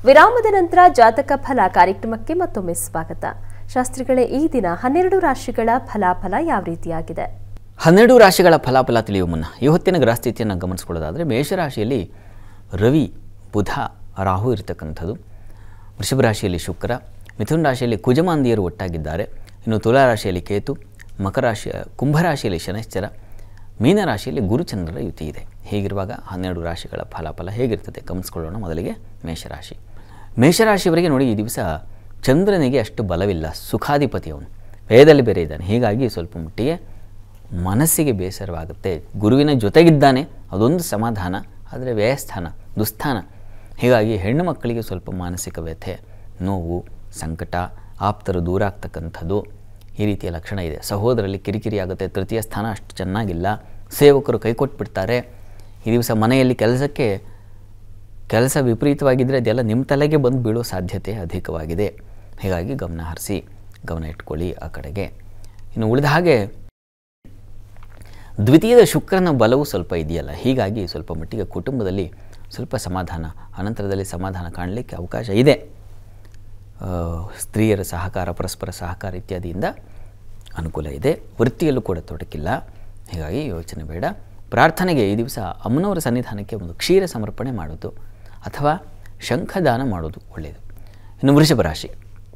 ವಿರಾಮದ ನಂತರ ಜಾತಕ ಫಲ ಕಾರ್ಯಕ್ರಮಕ್ಕೆ ಮತ್ತೊಮ್ಮೆ ಸ್ವಾಗತ ಶಾಸ್ತ್ರಿಗಳೇ ಈ ದಿನ ಹನ್ನೆರಡು ರಾಶಿಗಳ ಫಲಾಫಲ ಯಾವ ರೀತಿಯಾಗಿದೆ ಹನ್ನೆರಡು ರಾಶಿಗಳ ಫಲಾಫಲ ತಿಳಿಯುವ ಮುನ್ನ ಇವತ್ತಿನ ಗ್ರಹಸ್ಥಿತಿಯನ್ನು ಗಮನಿಸ್ಕೊಳ್ಳೋದಾದರೆ ಮೇಷರಾಶಿಯಲ್ಲಿ ರವಿ ಬುಧ ರಾಹು ಇರತಕ್ಕಂಥದ್ದು ವೃಷಭ ರಾಶಿಯಲ್ಲಿ ಶುಕ್ರ ಮಿಥುನ ರಾಶಿಯಲ್ಲಿ ಕುಜಮಾಂದಿಯರು ಒಟ್ಟಾಗಿದ್ದಾರೆ ಇನ್ನು ತುಲಾ ರಾಶಿಯಲ್ಲಿ ಕೇತು ಮಕರ ರಾಶಿಯ ಕುಂಭರಾಶಿಯಲ್ಲಿ ಶನಶ್ಚರ ಮೀನರಾಶಿಯಲ್ಲಿ ಗುರುಚಂದ್ರರ ಯುತಿ ಇದೆ ಹೀಗಿರುವಾಗ ಹನ್ನೆರಡು ರಾಶಿಗಳ ಫಲಾಫಲ ಹೇಗಿರ್ತದೆ ಗಮನಿಸ್ಕೊಳ್ಳೋಣ ಮೊದಲಿಗೆ ಮೇಷರಾಶಿ ಮೇಷರಾಶಿಯವರಿಗೆ ನೋಡಿ ಈ ದಿವಸ ಚಂದ್ರನಿಗೆ ಅಷ್ಟು ಬಲವಿಲ್ಲ ಸುಖಾಧಿಪತಿ ಅವನು ವೇದದಲ್ಲಿ ಬೇರೆ ಇದ್ದಾನೆ ಹೀಗಾಗಿ ಸ್ವಲ್ಪ ಮಟ್ಟಿಗೆ ಮನಸ್ಸಿಗೆ ಬೇಸರವಾಗುತ್ತೆ ಗುರುವಿನ ಜೊತೆಗಿದ್ದಾನೆ ಅದೊಂದು ಸಮಾಧಾನ ಆದರೆ ವ್ಯಯಸ್ಥಾನ ದುಸ್ಥಾನ ಹೀಗಾಗಿ ಹೆಣ್ಣು ಮಕ್ಕಳಿಗೆ ಸ್ವಲ್ಪ ಮಾನಸಿಕ ವ್ಯಥೆ ನೋವು ಸಂಕಟ ಆಪ್ತರು ದೂರ ಆಗ್ತಕ್ಕಂಥದ್ದು ಈ ರೀತಿಯ ಲಕ್ಷಣ ಇದೆ ಸಹೋದರಲ್ಲಿ ಕಿರಿಕಿರಿ ಆಗುತ್ತೆ ತೃತೀಯ ಸ್ಥಾನ ಅಷ್ಟು ಚೆನ್ನಾಗಿಲ್ಲ ಸೇವಕರು ಕೈಕೊಟ್ಬಿಡ್ತಾರೆ ಈ ದಿವಸ ಮನೆಯಲ್ಲಿ ಕೆಲಸಕ್ಕೆ ಕೆಲಸ ವಿಪರೀತವಾಗಿದ್ದರೆ ಅದೆಲ್ಲ ನಿಮ್ಮ ತಲೆಗೆ ಬಂದು ಬೀಳೋ ಸಾಧ್ಯತೆ ಅಧಿಕವಾಗಿದೆ ಹೀಗಾಗಿ ಗಮನ ಹರಿಸಿ ಗಮನ ಇಟ್ಕೊಳ್ಳಿ ಆ ಕಡೆಗೆ ಇನ್ನು ಉಳಿದ ಹಾಗೆ ದ್ವಿತೀಯದ ಶುಕ್ರನ ಬಲವು ಸ್ವಲ್ಪ ಇದೆಯಲ್ಲ ಹೀಗಾಗಿ ಸ್ವಲ್ಪ ಮಟ್ಟಿಗೆ ಕುಟುಂಬದಲ್ಲಿ ಸ್ವಲ್ಪ ಸಮಾಧಾನ ಅನಂತರದಲ್ಲಿ ಸಮಾಧಾನ ಕಾಣಲಿಕ್ಕೆ ಅವಕಾಶ ಇದೆ ಆ, ಸ್ತ್ರೀಯರ ಸಹಕಾರ ಪರಸ್ಪರ ಸಹಕಾರ ಇತ್ಯಾದಿಯಿಂದ ಅನುಕೂಲ ಇದೆ ವೃತ್ತಿಯಲ್ಲೂ ಕೂಡ ತೊಡಕಿಲ್ಲ ಹೀಗಾಗಿ ಯೋಚನೆ ಬೇಡ ಪ್ರಾರ್ಥನೆಗೆ ಈ ದಿವಸ ಅಮ್ಮನವರ ಸನ್ನಿಧಾನಕ್ಕೆ ಒಂದು ಕ್ಷೀರ ಸಮರ್ಪಣೆ ಮಾಡೋದು ಅಥವಾ ಶಂಖದಾನ ಮಾಡೋದು ಒಳ್ಳೆಯದು ಇನ್ನು ವೃಷಭ ರಾಶಿ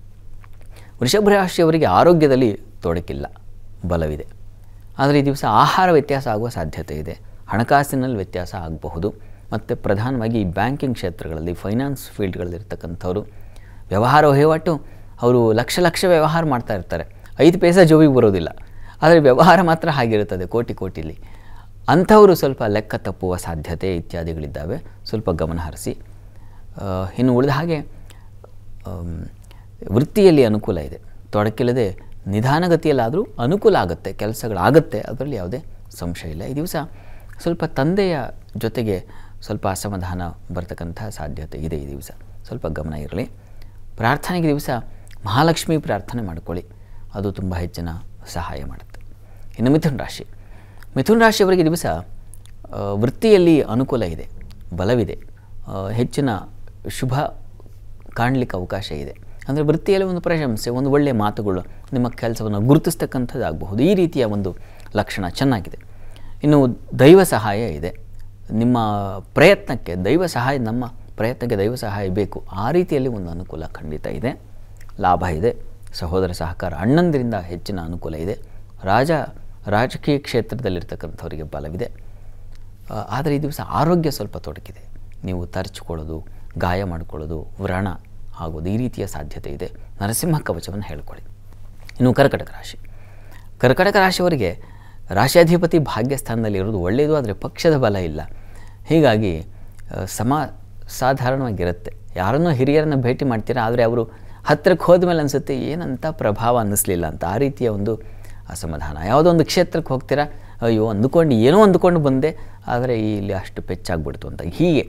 ವೃಷಭ ರಾಶಿಯವರಿಗೆ ಆರೋಗ್ಯದಲ್ಲಿ ತೊಡಕಿಲ್ಲ ಬಲವಿದೆ ಆದರೆ ಈ ದಿವಸ ಆಹಾರ ವ್ಯತ್ಯಾಸ ಆಗುವ ಸಾಧ್ಯತೆ ಇದೆ ಹಣಕಾಸಿನಲ್ಲಿ ವ್ಯತ್ಯಾಸ ಆಗಬಹುದು ಮತ್ತು ಪ್ರಧಾನವಾಗಿ ಈ ಬ್ಯಾಂಕಿಂಗ್ ಕ್ಷೇತ್ರಗಳಲ್ಲಿ ಫೈನಾನ್ಸ್ ಫೀಲ್ಡ್ಗಳಲ್ಲಿರ್ತಕ್ಕಂಥವ್ರು ವ್ಯವಹಾರ ವಹಿವಾಟು ಅವರು ಲಕ್ಷ ಲಕ್ಷ ವ್ಯವಹಾರ ಮಾಡ್ತಾ ಇರ್ತಾರೆ ಐದು ಪೈಸಾ ಜೋಬಿಗೆ ಬರೋದಿಲ್ಲ ಆದರೆ ವ್ಯವಹಾರ ಮಾತ್ರ ಹಾಗಿರುತ್ತದೆ ಕೋಟಿ ಕೋಟಿಲಿ ಅಂಥವರು ಸ್ವಲ್ಪ ಲೆಕ್ಕ ತಪ್ಪುವ ಸಾಧ್ಯತೆ ಇತ್ಯಾದಿಗಳಿದ್ದಾವೆ ಸ್ವಲ್ಪ ಗಮನ ಹರಿಸಿ ಆ, ಇನ್ನು ಉಳಿದ ಹಾಗೆ ಆಮ್, ವೃತ್ತಿಯಲ್ಲಿ ಅನುಕೂಲ ಇದೆ ತೊಡಕಿಲ್ಲದೆ ನಿಧಾನಗತಿಯಲ್ಲಾದರೂ ಅನುಕೂಲ ಆಗುತ್ತೆ ಕೆಲಸಗಳಾಗುತ್ತೆ ಅದರಲ್ಲಿ ಯಾವುದೇ ಸಂಶಯ ಇಲ್ಲ ಈ ದಿವಸ ಸ್ವಲ್ಪ ತಂದೆಯ ಜೊತೆಗೆ ಸ್ವಲ್ಪ ಅಸಮಾಧಾನ ಬರ್ತಕ್ಕಂಥ ಸಾಧ್ಯತೆ ಇದೆ ಈ ದಿವಸ ಸ್ವಲ್ಪ ಗಮನ ಇರಲಿ ಪ್ರಾರ್ಥನೆಗೆ ದಿವಸ ಮಹಾಲಕ್ಷ್ಮಿ ಪ್ರಾರ್ಥನೆ ಮಾಡ್ಕೊಳ್ಳಿ ಅದು ತುಂಬ ಹೆಚ್ಚಿನ ಸಹಾಯ ಮಾಡುತ್ತೆ ಇನ್ನು ಮಿಥುನ್ ರಾಶಿ ಮಿಥುನ್ ರಾಶಿಯವರಿಗೆ ದಿವಸ ಆ, ವೃತ್ತಿಯಲ್ಲಿ ಅನುಕೂಲ ಇದೆ ಬಲವಿದೆ ಆ, ಹೆಚ್ಚಿನ ಶುಭ ಕಾಣಲಿಕ್ಕೆ ಅವಕಾಶ ಇದೆ ಅಂದರೆ ವೃತ್ತಿಯಲ್ಲಿ ಒಂದು ಪ್ರಶಂಸೆ ಒಂದು ಒಳ್ಳೆಯ ಮಾತುಗಳು ನಿಮ್ಮ ಕೆಲಸವನ್ನು ಗುರುತಿಸ್ತಕ್ಕಂಥದ್ದು ಆಗಬಹುದು ಈ ರೀತಿಯ ಒಂದು ಲಕ್ಷಣ ಚೆನ್ನಾಗಿದೆ ಇನ್ನು ದೈವ ಸಹಾಯ ಇದೆ ನಿಮ್ಮ ಪ್ರಯತ್ನಕ್ಕೆ ದೈವ ಸಹಾಯ ನಮ್ಮ ಪ್ರಯತ್ನಕ್ಕೆ ದೈವ ಸಹಾಯ ಬೇಕು ಆ ರೀತಿಯಲ್ಲಿ ಒಂದು ಅನುಕೂಲ ಖಂಡಿತ ಇದೆ ಲಾಭ ಇದೆ ಸಹೋದರ ಸಹಕಾರ ಅಣ್ಣಂದಿರಿಂದ ಹೆಚ್ಚಿನ ಅನುಕೂಲ ಇದೆ ರಾಜ ರಾಜಕೀಯ ಕ್ಷೇತ್ರದಲ್ಲಿರ್ತಕ್ಕಂಥವರಿಗೆ ಬಲವಿದೆ ಆ, ಆದರೆ ಈ ದಿವಸ ಆರೋಗ್ಯ ಸ್ವಲ್ಪ ತೊಡಕಿದೆ ನೀವು ತರಚಿಕೊಳ್ಳೋದು ಗಾಯ ಮಾಡಿಕೊಳ್ಳೋದು ವ್ರಣ ಆಗೋದು ಈ ರೀತಿಯ ಸಾಧ್ಯತೆ ಇದೆ ನರಸಿಂಹ ಕವಚವನ್ನು ಹೇಳ್ಕೊಳ್ಳಿ ಇನ್ನು ಕರ್ಕಟಕ ರಾಶಿ ಕರ್ಕಟಕ ರಾಶಿಯವರಿಗೆ ರಾಶ್ಯಾಧಿಪತಿ ಭಾಗ್ಯಸ್ಥಾನದಲ್ಲಿ ಇರೋದು ಒಳ್ಳೆಯದು ಆದರೆ ಪಕ್ಷದ ಬಲ ಇಲ್ಲ ಹೀಗಾಗಿ ಆ, ಸಮ ಸಾಧಾರಣವಾಗಿರುತ್ತೆ ಯಾರನ್ನೋ ಹಿರಿಯರನ್ನು ಭೇಟಿ ಮಾಡ್ತೀರಾ ಆದರೆ ಅವರು ಹತ್ತಿರಕ್ಕೆ ಹೋದ ಮೇಲೆ ಅನಿಸುತ್ತೆ ಏನಂತ ಪ್ರಭಾವ ಅನ್ನಿಸ್ಲಿಲ್ಲ ಅಂತ ಆ ರೀತಿಯ ಒಂದು ಅಸಮಾಧಾನ ಯಾವುದೋ ಒಂದು ಕ್ಷೇತ್ರಕ್ಕೆ ಹೋಗ್ತೀರಾ ಅಯ್ಯೋ ಅಂದುಕೊಂಡು ಏನೋ ಅಂದುಕೊಂಡು ಬಂದೆ ಆದರೆ ಇಲ್ಲಿ ಅಷ್ಟು ಪೆಚ್ಚಾಗ್ಬಿಡ್ತು ಅಂತ ಹೀಗೆ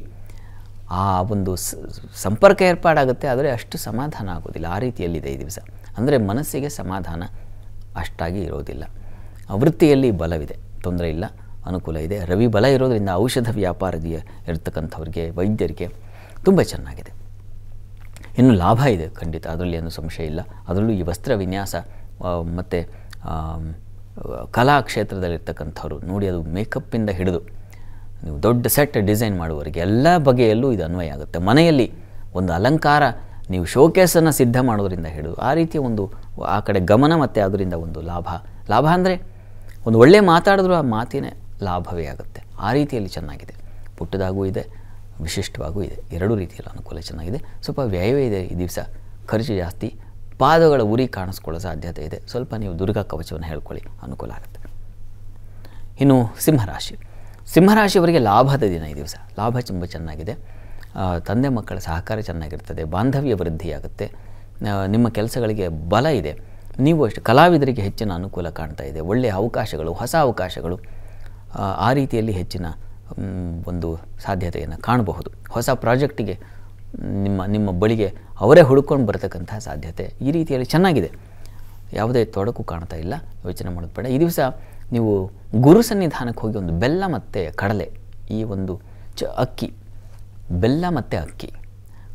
ಆ ಒಂದು ಸ- ಸಂಪರ್ಕ ಏರ್ಪಾಡಾಗುತ್ತೆ ಆದರೆ ಅಷ್ಟು ಸಮಾಧಾನ ಆಗೋದಿಲ್ಲ ಆ ರೀತಿಯಲ್ಲಿದೆ ಈ ದಿವಸ ಅಂದರೆ ಮನಸ್ಸಿಗೆ ಸಮಾಧಾನ ಅಷ್ಟಾಗಿ ಇರೋದಿಲ್ಲ ಆ ವೃತ್ತಿಯಲ್ಲಿ ಬಲವಿದೆ ತೊಂದರೆ ಇಲ್ಲ ಅನುಕೂಲ ಇದೆ ರವಿ ಬಲ ಇರೋದರಿಂದ ಔಷಧ ವ್ಯಾಪಾರದಿಯ ಇರ್ತಕ್ಕಂಥವ್ರಿಗೆ ವೈದ್ಯರಿಗೆ ತುಂಬ ಚೆನ್ನಾಗಿದೆ ಇನ್ನು ಲಾಭ ಇದೆ ಖಂಡಿತ ಅದರಲ್ಲಿ ಏನು ಸಂಶಯ ಇಲ್ಲ ಅದರಲ್ಲೂ ಈ ವಸ್ತ್ರ ವಿನ್ಯಾಸ ಮತ್ತು ಕಲಾ ಕ್ಷೇತ್ರದಲ್ಲಿರ್ತಕ್ಕಂಥವ್ರು ನೋಡಿ ಅದು ಮೇಕಪ್ಪಿಂದ ಹಿಡಿದು ನೀವು ದೊಡ್ಡ ಸೆಟ್ ಡಿಸೈನ್ ಮಾಡುವವರಿಗೆ ಎಲ್ಲ ಬಗೆಯಲ್ಲೂ ಇದು ಅನ್ವಯ ಆಗುತ್ತೆ ಮನೆಯಲ್ಲಿ ಒಂದು ಅಲಂಕಾರ ನೀವು ಶೋಕೇಸನ್ನು ಸಿದ್ಧ ಮಾಡೋದರಿಂದ ಹಿಡಿದು ಆ ರೀತಿಯ ಒಂದು ಆ ಕಡೆ ಗಮನ ಮತ್ತು ಅದರಿಂದ ಒಂದು ಲಾಭ ಲಾಭ ಅಂದರೆ ಒಂದು ಒಳ್ಳೆ ಮಾತಾಡಿದ್ರೂ ಆ ಮಾತಿನೇ ಲಾಭವೇ ಆಗುತ್ತೆ ಆ ರೀತಿಯಲ್ಲಿ ಚೆನ್ನಾಗಿದೆ ಪುಟ್ಟದಾಗೂ ಇದೆ ವಿಶಿಷ್ಟವಾಗೂ ಇದೆ ಎರಡೂ ರೀತಿಯಲ್ಲಿ ಅನುಕೂಲ ಚೆನ್ನಾಗಿದೆ ಸ್ವಲ್ಪ ವ್ಯಯವೇ ಇದೆ ಈ ದಿವಸ ಖರ್ಚು ಜಾಸ್ತಿ ಪಾದಗಳ ಉರಿ ಕಾಣಿಸ್ಕೊಳ್ಳೋ ಸಾಧ್ಯತೆ ಇದೆ ಸ್ವಲ್ಪ ನೀವು ದುರ್ಗಾ ಕವಚವನ್ನು ಹೇಳ್ಕೊಳ್ಳಿ ಅನುಕೂಲ ಆಗುತ್ತೆ ಇನ್ನು ಸಿಂಹರಾಶಿ ಸಿಂಹರಾಶಿಯವರಿಗೆ ಲಾಭದ ದಿನ ಈ ದಿವಸ ಲಾಭ ತುಂಬ ಚೆನ್ನಾಗಿದೆ ಆ, ತಂದೆ ಮಕ್ಕಳ ಸಹಕಾರ ಚೆನ್ನಾಗಿರ್ತದೆ ಬಾಂಧವ್ಯ ವೃದ್ಧಿಯಾಗುತ್ತೆ ಆ, ನಿಮ್ಮ ಕೆಲಸಗಳಿಗೆ ಬಲ ಇದೆ ನೀವು ಅಷ್ಟು ಕಲಾವಿದರಿಗೆ ಹೆಚ್ಚಿನ ಅನುಕೂಲ ಕಾಣ್ತಾ ಇದೆ ಒಳ್ಳೆಯ ಅವಕಾಶಗಳು ಹೊಸ ಅವಕಾಶಗಳು ಆ, ಆ ರೀತಿಯಲ್ಲಿ ಹೆಚ್ಚಿನ ಮ್, ಒಂದು ಸಾಧ್ಯತೆಯನ್ನು ಕಾಣಬಹುದು ಹೊಸ ಪ್ರಾಜೆಕ್ಟಿಗೆ ನಿಮ್ಮ ನಿಮ್ಮ ಬಳಿಗೆ ಅವರೇ ಹುಡುಕೊಂಡು ಬರತಕ್ಕಂತಹ ಸಾಧ್ಯತೆ ಈ ರೀತಿಯಲ್ಲಿ ಚೆನ್ನಾಗಿದೆ ಯಾವುದೇ ತೊಡಕು ಕಾಣ್ತಾ ಇಲ್ಲ ಯೋಚನೆ ಮಾಡೋದು ಬೇಡ ಈ ದಿವಸ ನೀವು ಗುರು ಸನ್ನಿಧಾನಕ್ಕೆ ಹೋಗಿ ಒಂದು ಬೆಲ್ಲ ಮತ್ತು ಕಡಲೆ ಈ ಒಂದು ಚ ಅಕ್ಕಿ ಬೆಲ್ಲ ಮತ್ತು ಅಕ್ಕಿ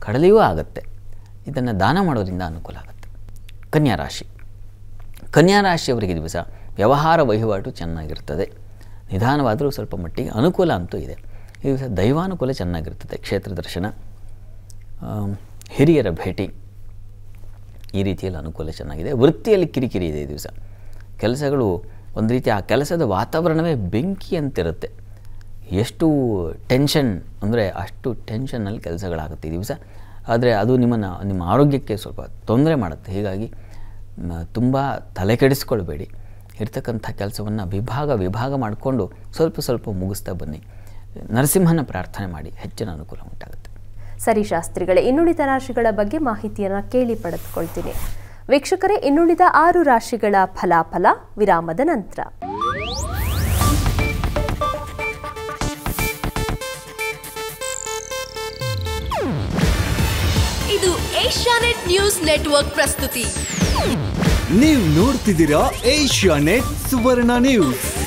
ಕಡಲೆಯೂ ಆಗುತ್ತೆ ಇದನ್ನು ದಾನ ಮಾಡೋದ್ರಿಂದ ಅನುಕೂಲ ಆಗುತ್ತೆ ಕನ್ಯಾ ರಾಶಿ ಕನ್ಯಾ ರಾಶಿಯವರಿಗೆ ದಿವಸ ವ್ಯವಹಾರ ವಹಿವಾಟು ಚೆನ್ನಾಗಿರ್ತದೆ ನಿಧಾನವಾದರೂ ಸ್ವಲ್ಪ ಮಟ್ಟಿಗೆ ಅನುಕೂಲ ಅಂತೂ ಇದೆ ಈ ದಿವಸ ದೈವಾನುಕೂಲ ಚೆನ್ನಾಗಿರ್ತದೆ ಕ್ಷೇತ್ರ ದರ್ಶನ ಆಮ್, ಹಿರಿಯರ ಭೇಟಿ ಈ ರೀತಿಯಲ್ಲಿ ಅನುಕೂಲ ಚೆನ್ನಾಗಿದೆ ವೃತ್ತಿಯಲ್ಲಿ ಕಿರಿಕಿರಿ ಇದೆ ಈ ದಿವಸ ಕೆಲಸಗಳು ಒಂದು ರೀತಿ ಆ ಕೆಲಸದ ವಾತಾವರಣವೇ ಬೆಂಕಿ ಅಂತಿರುತ್ತೆ ಎಷ್ಟು ಟೆನ್ಷನ್ ಅಂದರೆ ಅಷ್ಟು ಟೆನ್ಷನ್ನಲ್ಲಿ ಕೆಲಸಗಳಾಗುತ್ತೆ ಈ ದಿವಸ ಆದರೆ ಅದು ನಿಮ್ಮನ್ನು ನಿಮ್ಮ ಆರೋಗ್ಯಕ್ಕೆ ಸ್ವಲ್ಪ ತೊಂದರೆ ಮಾಡುತ್ತೆ ಹೀಗಾಗಿ ತುಂಬ ತಲೆ ಕೆಡಿಸ್ಕೊಳ್ಬೇಡಿ ಇರ್ತಕ್ಕಂಥ ಕೆಲಸವನ್ನು ವಿಭಾಗ ವಿಭಾಗ ಮಾಡಿಕೊಂಡು ಸ್ವಲ್ಪ ಸ್ವಲ್ಪ ಮುಗಿಸ್ತಾ ಬನ್ನಿ ನರಸಿಂಹನ ಪ್ರಾರ್ಥನೆ ಮಾಡಿ ಹೆಚ್ಚಿನ ಅನುಕೂಲ ಉಂಟಾಗುತ್ತೆ ಸರಿ ಶಾಸ್ತ್ರಿಗಳೇ ಇನ್ನುಳಿದ ರಾಶಿಗಳ ಬಗ್ಗೆ ಮಾಹಿತಿಯನ್ನು ಕೇಳಿ ಪಡೆದುಕೊಳ್ತೀನಿ ವೀಕ್ಷಕರೇ ಇನ್ನುಳಿದ ಆರು ರಾಶಿಗಳ ಫಲಾಫಲ ವಿರಾಮದ ನಂತರ ಇದು ಏಷ್ಯಾನೆಟ್ ನ್ಯೂಸ್ ನೆಟ್ವರ್ಕ್ ಪ್ರಸ್ತುತಿ ನೀವು ನೋಡ್ತಿದ್ದೀರಾ ಏಷ್ಯಾ ನೆಟ್ ಸುವರ್ಣ ನ್ಯೂಸ್